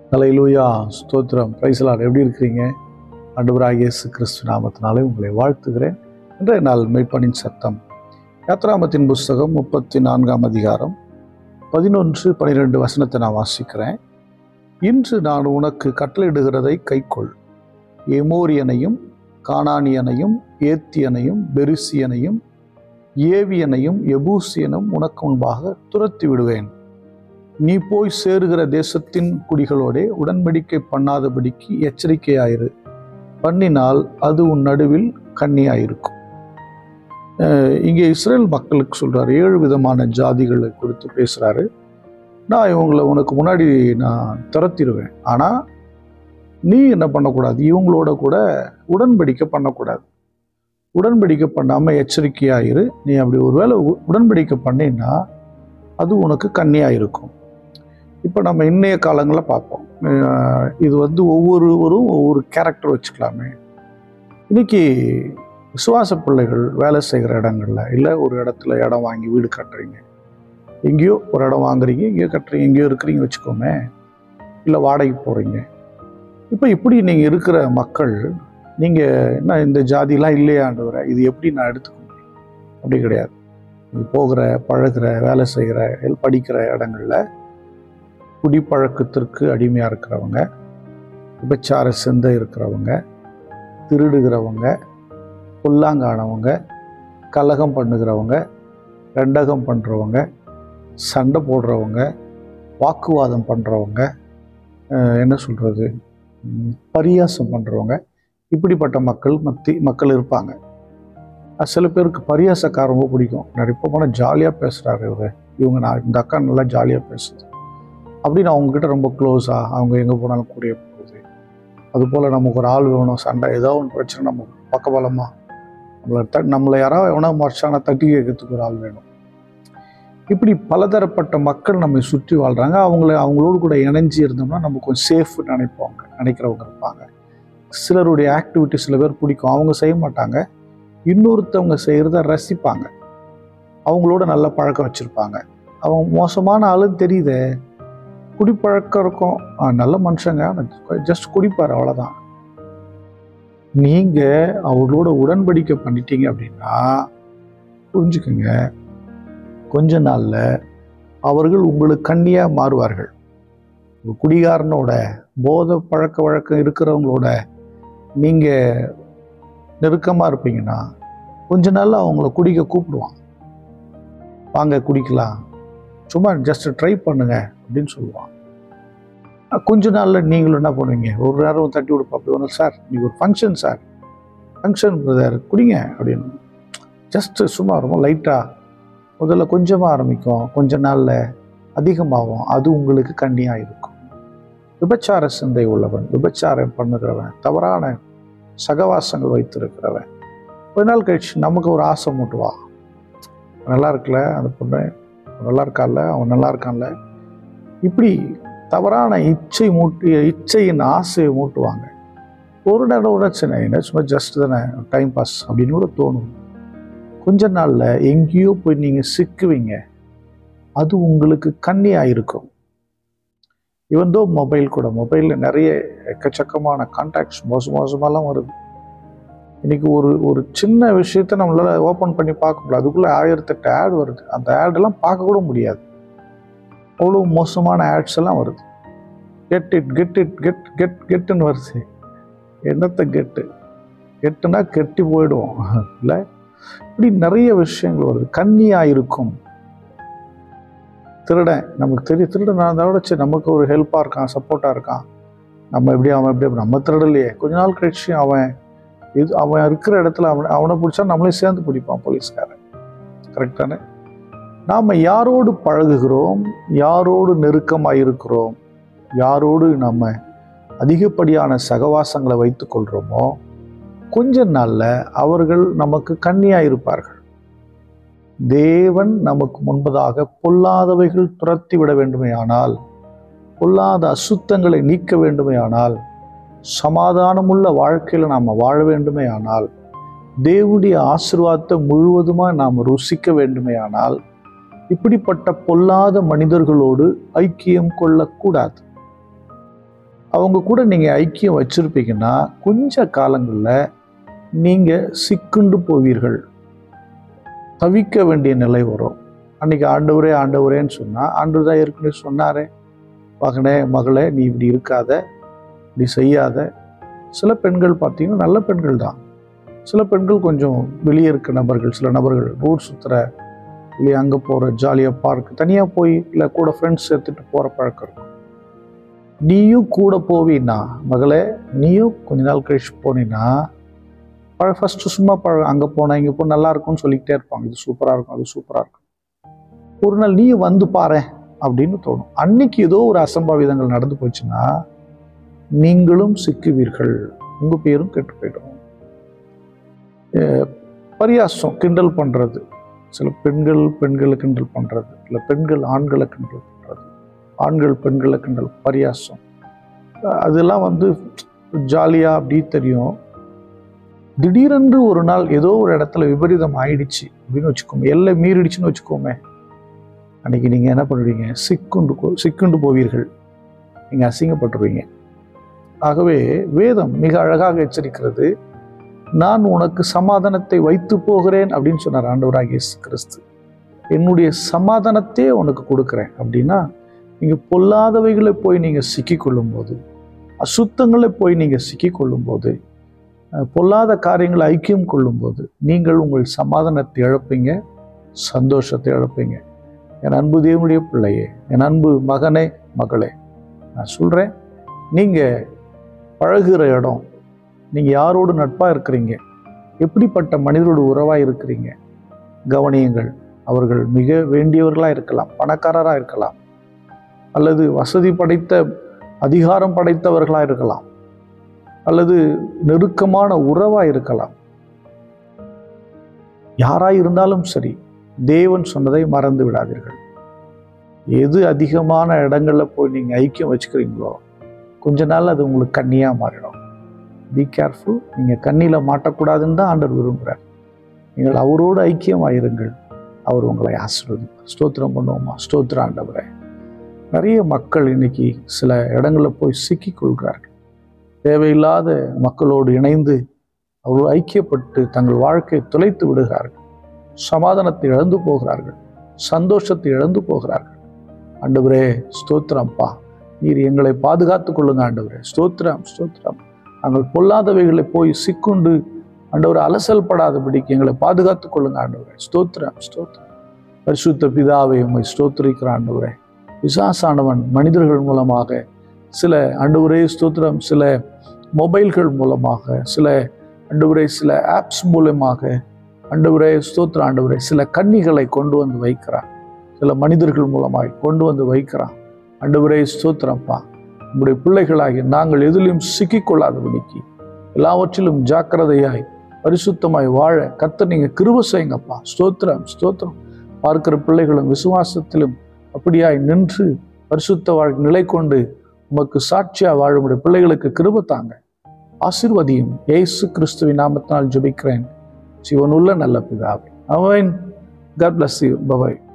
தலையிலூயா ஸ்தோத்திரம் பிரைசலார் எப்படி இருக்கிறீங்க ஆண்டவராகிய இயேசு கிறிஸ்து நாமத்தினாலே உங்களை வாழ்த்துகிறேன் இன்றைய நாள் மெய்ப்பனின் சத்தம் யாத்ராமத்தின் புஸ்தகம் முப்பத்தி நான்காம் அதிகாரம் பதினொன்று பனிரெண்டு வசனத்தை நான் வாசிக்கிறேன் இன்று நான் உனக்கு கட்டளையிடுகிறதை கைக்கொள் எமோரியனையும் கானானியனையும் ஏத்தியனையும் பெருசியனையும் ஏவியனையும் எபூசியனும் உனக்கு முன்பாக துரத்தி விடுவேன் நீ போய் சேருகிற தேசத்தின் குடிகளோடே உடன்படிக்கை பண்ணாதபடிக்கு எச்சரிக்கையாயிரு பண்ணினால் அது உன் நடுவில் கண்ணியாயிருக்கும் அஹ் இங்கே இஸ்ரேல் மக்களுக்கு சொல்றாரு ஏழு விதமான ஜாதிகளை குறித்து பேசுறாரு நான் இவங்களை உனக்கு முன்னாடி நான் துரத்திடுவேன் ஆனால் நீ என்ன பண்ணக்கூடாது இவங்களோட கூட உடன்படிக்கை பண்ணக்கூடாது உடன்படிக்கை பண்ணாமல் எச்சரிக்கையாயிரு நீ அப்படி ஒருவேளை உ- உடன்படிக்கை பண்ணினா அது உனக்கு கண்ணியாக இருக்கும் இப்போ நம்ம இன்னைய காலங்களில் பார்ப்போம் அஹ் இது வந்து ஒவ்வொருவரும் ஒவ்வொரு கேரக்டர் வச்சுக்கலாமே இன்னைக்கு விசுவாச பிள்ளைகள் வேலை செய்கிற இடங்கள்ல இல்லை ஒரு இடத்துல இடம் வாங்கி வீடு கட்டுறீங்க எங்கேயோ ஒரு இடம் வாங்குறீங்க எங்கேயோ கட்டுறீங்க எங்கேயோ இருக்கிறீங்க வச்சுக்கோமே இல்லை வாடகைக்கு போகிறீங்க இப்போ இப்படி நீங்கள் இருக்கிற மக்கள் நீங்கள் என்ன இந்த ஜாதிலாம் இல்லையாண்டவரை இது எப்படி நான் எடுத்துக்க முடியும் அப்படி கிடையாது நீ போகிற பழகுற வேலை செய்கிற எல் படிக்கிற இடங்கள்ல குடிப்பழக்கத்திற்கு அடிமையாக இருக்கிறவங்க விபச்சார சிந்தை இருக்கிறவங்க திருடுகிறவங்க புல்லாங்கானவங்க கலகம் பண்ணுகிறவங்க ரெண்டகம் பண்ணுறவங்க சண்டை போடுறவங்க வாக்குவாதம் பண்ணுறவங்க என்ன சொல்கிறது பரியாசம் பண்ணுறவங்க இப்படிப்பட்ட மக்கள் மத்தி மக்கள் இருப்பாங்க அது சில பேருக்கு பரியாசக்கார ரொம்ப பிடிக்கும் நான் இப்போ போனால் ஜாலியாக பேசுகிறாரு இவர் இவங்க நான் இந்த அக்கா நல்லா ஜாலியாக பேசுது அப்படின்னு அவங்கக்கிட்ட ரொம்ப க்ளோஸாக அவங்க எங்கே போனாலும் கூடிய போகுது அதுபோல் நமக்கு ஒரு ஆள் வேணும் சண்டை ஏதோ ஒன்று பிரச்சனை நம்ம பக்கபலமாக நம்மளை த நம்மளை யாராவது எவனா மறைச்சானா தட்டி கேட்கறதுக்கு ஒரு ஆள் வேணும் இப்படி பலதரப்பட்ட மக்கள் நம்மை சுற்றி வாழ்கிறாங்க அவங்கள அவங்களோடு கூட இணைஞ்சு இருந்தோம்னா நம்ம கொஞ்சம் சேஃப்னு நினைப்பாங்க நினைக்கிறவங்க இருப்பாங்க சிலருடைய ஆக்டிவிட்டி சில பேர் பிடிக்கும் அவங்க செய்ய மாட்டாங்க இன்னொருத்தவங்க செய்கிறத ரசிப்பாங்க அவங்களோட நல்ல பழக்கம் வச்சுருப்பாங்க அவங்க மோசமான ஆளுன்னு தெரியுதே குடிப்பழக்கம் இருக்கும் ஆ, நல்ல மனுஷங்க ஜஸ்ட் குடிப்பார் அவ்வளோதான் நீங்கள் அவர்களோட உடன்படிக்கை பண்ணிட்டீங்க அப்படின்னா புரிஞ்சுக்குங்க கொஞ்ச நாளில் அவர்கள் உங்களுக்கு கண்ணியாக மாறுவார்கள் ஒரு குடிகாரனோட போதை பழக்க வழக்கம் இருக்கிறவங்களோட நீங்கள் நெருக்கமாக இருப்பீங்கன்னா கொஞ்ச நாளில் அவங்கள குடிக்க கூப்பிடுவான் வாங்க குடிக்கலாம் சும்மா ஜஸ்ட் ட்ரை பண்ணுங்க அப்படின்னு சொல்லுவான் அஹ் கொஞ்ச நாளில் நீங்களும் என்ன பண்ணுவீங்க ஒரு நேரம் தட்டி விடுப்பா அப்படி ஒன்று சார் இன்னைக்கு ஒரு ஃபங்க்ஷன் சார் ஃபங்க்ஷன் பிரதர் குடிங்க அப்படின்னு ஜஸ்ட்டு சும்மா ரொம்ப லைட்டாக முதல்ல கொஞ்சமாக ஆரம்பிக்கும் கொஞ்ச நாளில் அதிகமாகும் அது உங்களுக்கு கண்ணியாக இருக்கும் விபச்சார சிந்தை உள்ளவன் விபச்சாரம் பண்ணுகிறவன் தவறான சகவாசங்கள் வைத்திருக்கிறவன் கொஞ்ச நாள் கழிச்சு நமக்கு ஒரு ஆசை மூட்டுவா நல்லா இருக்குல்ல அந்த பொண்ணு அவன் நல்லா இருக்கான்ல அவன் நல்லா இருக்கான்ல இப்படி தவறான இச்சை மூட்டி இச்சையின் ஆசையை மூட்டுவாங்க ஒரு நேரம் கூட சின்ன என்ன சும்மா ஜஸ்ட் தானே டைம் பாஸ் அப்படின்னு கூட தோணும் கொஞ்ச நாளில் எங்கேயோ போய் நீங்கள் சிக்குவீங்க அது உங்களுக்கு கண்ணியாக இருக்கும் இவந்தோ மொபைல் கூட மொபைலில் நிறைய எக்கச்சக்கமான கான்டாக்ட்ஸ் மோசம் மோசமாலாம் வருது இன்னைக்கு ஒரு ஒரு சின்ன விஷயத்த நம்மளால ஓப்பன் பண்ணி பார்க்க முடியல அதுக்குள்ளே ஆயிரத்தெட்டு ஆட் வருது அந்த ஆடெல்லாம் பார்க்க கூட முடியாது அவ்வளோ மோசமான ஆட்ஸ் எல்லாம் வருது get it get it get get கெட்டுன்னு வருது என்னத்தை கெட்டு கெட்டுனா கெட்டி போயிடுவோம் இல்லை இப்படி நிறைய விஷயங்கள் வருது கண்ணியாக இருக்கும் திருடன் நமக்கு தெரியும் திருடன் இருந்தாலும் சரி நமக்கு ஒரு ஹெல்ப்பாக இருக்கான் சப்போர்ட்டாக இருக்கான் நம்ம எப்படி அவன் எப்படி நம்ம திருடலையே கொஞ்ச நாள் கழிச்சு அவன் இது அவன் இருக்கிற இடத்துல அவனை அவனை பிடிச்சா நம்மளையும் சேர்ந்து பிடிப்பான் போலீஸ்காரன் கரெக்டானே நாம் யாரோடு பழகுகிறோம் யாரோடு நெருக்கமாக இருக்கிறோம் யாரோடு நம்ம அதிகப்படியான சகவாசங்களை வைத்துக் கொள்கிறோமோ கொஞ்ச நாளில் அவர்கள் நமக்கு கண்ணியாக இருப்பார்கள் தேவன் நமக்கு முன்பதாக பொல்லாதவைகள் துரத்தி விட வேண்டுமேயானால் பொல்லாத அசுத்தங்களை நீக்க வேண்டுமேயானால் சமாதானமுள்ள வாழ்க்கையில் நாம் வாழ வேண்டுமேயானால் தேவனுடைய ஆசீர்வாதத்தை முழுவதுமாக நாம் ருசிக்க வேண்டுமேயானால் இப்படிப்பட்ட பொல்லாத மனிதர்களோடு ஐக்கியம் கொள்ளக்கூடாது அவங்க கூட நீங்கள் ஐக்கியம் வச்சுருப்பீங்கன்னா கொஞ்ச காலங்களில் நீங்கள் சிக்குண்டு போவீர்கள் தவிக்க வேண்டிய நிலை வரும் அன்னைக்கு ஆண்டவரே ஆண்டவரேன்னு சொன்னால் ஆண்டவர் தான் ஏற்கனவே சொன்னாரே மகனே மகளே நீ இப்படி இருக்காத இப்படி செய்யாத சில பெண்கள் பார்த்தீங்கன்னா நல்ல பெண்கள் தான் சில பெண்கள் கொஞ்சம் வெளியே இருக்க நபர்கள் சில நபர்கள் ஊர் சுற்றுற இல்லை அங்கே போகிற ஜாலியாக பார்க் தனியாக போய் இல்லை கூட ஃப்ரெண்ட்ஸ் சேர்த்துட்டு போகிற பழக்கம் இருக்கும் நீயும் கூட போவீன்னா மகளே நீயும் கொஞ்ச நாள் கழிச்சு போனீன்னா பழ ஃபஸ்ட்டு சும்மா பழ அங்கே போனால் இங்கே போ நல்லா இருக்கும்னு சொல்லிக்கிட்டே இருப்பாங்க இது சூப்பராக இருக்கும் அது சூப்பராக இருக்கும் ஒரு நாள் நீயும் வந்து பாரு அப்படின்னு தோணும் அன்னைக்கு ஏதோ ஒரு அசம்பாவிதங்கள் நடந்து போச்சுன்னா நீங்களும் சிக்குவீர்கள் உங்கள் பேரும் கெட்டு போயிடும் அஹ் பரியாசம் கிண்டல் பண்ணுறது சில பெண்கள் பெண்களை கிண்டல் பண்ணுறது சில பெண்கள் ஆண்களை கிண்டல் பண்ணுறது ஆண்கள் பெண்களை கிண்டல் பரியாசம் அஹ் அதெல்லாம் வந்து ஜாலியாக அப்படி தெரியும் திடீரென்று ஒரு நாள் ஏதோ ஒரு இடத்துல விபரீதம் ஆயிடுச்சு அப்படின்னு வச்சுக்கோங்க எல்லை மீறிடுச்சுன்னு வச்சுக்கோமே அன்னைக்கு நீங்கள் என்ன பண்ணுவீங்க சிக்குண்டு போ- சிக்குண்டு போவீர்கள் நீங்கள் அசிங்கப்பட்டுருவீங்க ஆகவே வேதம் மிக அழகாக எச்சரிக்கிறது நான் உனக்கு சமாதானத்தை வைத்து போகிறேன் அப்படின்னு சொன்னார் ஆண்டவராக இயேசு கிறிஸ்து என்னுடைய சமாதானத்தையே உனக்கு கொடுக்குறேன் அப்படின்னா நீங்கள் பொல்லாதவைகளை போய் நீங்கள் சிக்கிக்கொள்ளும் போது அசுத்தங்களை போய் நீங்கள் சிக்கிக்கொள்ளும் போது அஹ், பொல்லாத காரியங்களை ஐக்கியம் கொள்ளும்போது நீங்கள் உங்கள் சமாதானத்தை இழப்பீங்க சந்தோஷத்தை இழப்பீங்க என் அன்பு தேவனுடைய பிள்ளையே என் அன்பு மகனே மகளே நான் சொல்கிறேன் நீங்கள் பழகுற இடம் நீங்கள் யாரோடு நட்பாக இருக்கிறீங்க எப்படிப்பட்ட மனிதரோடு உறவாக இருக்கிறீங்க கவனியுங்கள் அவர்கள் மிக வேண்டியவர்களாக இருக்கலாம் பணக்காரராக இருக்கலாம் அல்லது வசதி படைத்த அதிகாரம் படைத்தவர்களாக இருக்கலாம் அல்லது நெருக்கமான உறவாக இருக்கலாம் யாராய் இருந்தாலும் சரி தேவன் சொன்னதை மறந்து விடாதீர்கள் எது அதிகமான இடங்கள்ல போய் நீங்கள் ஐக்கியம் வச்சுக்கிறீங்களோ கொஞ்ச நாள் அது உங்களுக்கு கண்ணியாக மாறிடும் பி கேர்ஃபுல் நீங்கள் கண்ணியில் மாட்டக்கூடாதுன்னு தான் ஆண்டவர் விரும்புகிறார் நீங்கள் அவரோடு ஐக்கியமாயிருங்கள் அவர் உங்களை ஆசீர்வதிப்பார் ஸ்தோத்திரம் பண்ணுவோமா ஸ்தோத்திர ஆண்டவரே நிறைய மக்கள் இன்னைக்கு சில இடங்களில் போய் சிக்கிக் கொள்கிறார்கள் தேவையில்லாத மக்களோடு இணைந்து அவர்கள் ஐக்கியப்பட்டு தங்கள் வாழ்க்கையை தொலைத்து விடுகிறார்கள் சமாதானத்தை இழந்து போகிறார்கள் சந்தோஷத்தை இழந்து போகிறார்கள் ஆண்டவரே ஸ்தோத்திரம்ப்பா நீர் எங்களை பாதுகாத்து கொள்ளுங்க ஆண்டவரே ஸ்தோத்திரம் ஸ்தோத்திரம் நாங்கள் பொல்லாதவைகளை போய் சிக்குண்டு ஆண்டவரை அலசல் படாதபடிக்கு எங்களை பாதுகாத்து கொள்ளுங்க ஆண்டவரே ஸ்தோத்திரம் ஸ்தோத்திரம் பரிசுத்த பிதாவை உம்மை ஸ்தோத்திரிக்கிற ஆண்டவரே விசாசானவன் மனிதர்கள் மூலமாக சில ஆண்டவரே ஸ்தோத்திரம் சில மொபைல்கள் மூலமாக சில ஆண்டவரே சில ஆப்ஸ் மூலமாக ஆண்டவரே ஸ்தோத்திர ஆண்டவரே சில கன்னிகளை கொண்டு வந்து வைக்கிறான் சில மனிதர்கள் மூலமாய் கொண்டு வந்து வைக்கிறான் ஆண்டவரே ஸ்தோத்திரம்ப்பா உங்களுடைய பிள்ளைகளாகி நாங்கள் எதிலும் சிக்கிக்கொள்ளாதபடிக்கு எல்லாவற்றிலும் ஜாக்கிரதையாய் பரிசுத்தமாய் வாழ கர்த்தர் நீங்க கிருப செய்யுங்கப்பா ஸ்தோத்திரம் ஸ்தோத்திரம் பார்க்கிற பிள்ளைகளும் விசுவாசத்திலும் அப்படியாய் நின்று பரிசுத்த வாழ் நிலை கொண்டு உமக்கு சாட்சியா வாழும் பிள்ளைகளுக்கு கிருப தாங்க ஆசிர்வதியும் இயேசு கிறிஸ்துவின் நாமத்தினால் ஜெபிக்கிறேன் சிவனுள்ள நல்ல பிதாவே அவன் God bless you. Bye bye.